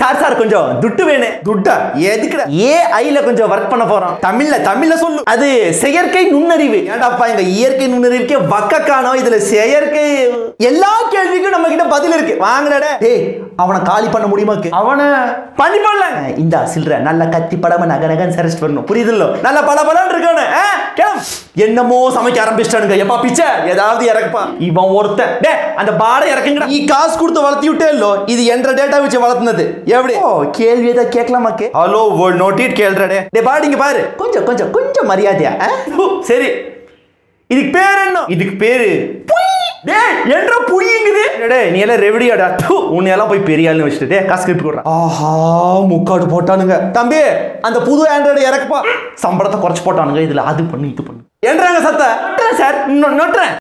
Sir sir கொஞ்சம் துட்டு வேணும் துட்டா எதுக்குடா ஏஐல கொஞ்சம் ஒர்க் பண்ண போறோம் தமிழ்ல தமிழ்ல சொல்லு அது செயற்கை நுண்ணறிவு ஏன்டாப்பா இந்த இயற்கை நுண்ணறிவுக்கே வக்க காணோம் இதுல செயற்கை எல்லா கேள்விக்கும் நம்ம கிட்ட பதில் இருக்கு வாங்கடா டேய் அவனை காலி பண்ண முடியுமாக்கு அவனை பண்ணி பண்ணலாம் இந்த சில்ற நல்ல கத்தி படம நக நகன் சரஸ்ட் பண்ணணும் புரியுதுல்ல நல்ல பல பலன்னு இருக்கானு ஆ, கிளம்பு. என்னமோ சமைக்க ஆரம்பிச்சிட்டானுங்க எப்பா பிச்சை ஏதாவது இறக்குப்பா இவன் ஒருத்தன் டே அந்த பாடை இறக்குங்கடா நீ காசு கொடுத்து வளர்த்தி விட்டே இல்லோ இது என்ற டேட்டா வச்சு வளர்த்துனது எப்படி ஓ கேள்வி ஏதாவது கேட்கலாமாக்கு ஹலோ வேர்ல்ட் நோட்டிட் கேள்றடே டே பாடிங்க பாரு கொஞ்சம் கொஞ்சம் கொஞ்சம் மரியாதையா ஆ? ஹு, சரி இதுக்கு பேர் என்ன இதுக்கு பேரு புய். டேய் என்ற புய்யுங்குது டேய் நீ எல்லாம் ரெவடியாடா தூ உன்னை எல்லாம் போய் பெரிய ஆளுன்னு வச்சுட்டு டேய் காசு கிரிப்பு கொடுறா ஆஹா முக்காடு போட்டானுங்க தம்பி அந்த புது ஆண்ட்ராய்டு இறக்குப்பா சம்பளத்தை குறைச்சு போட்டானுங்க இதுல அது பண்ணு இது பண்ணு என்றாங்க சத்த நொட்டுறேன் சார் நொ- நொட்டுறேன்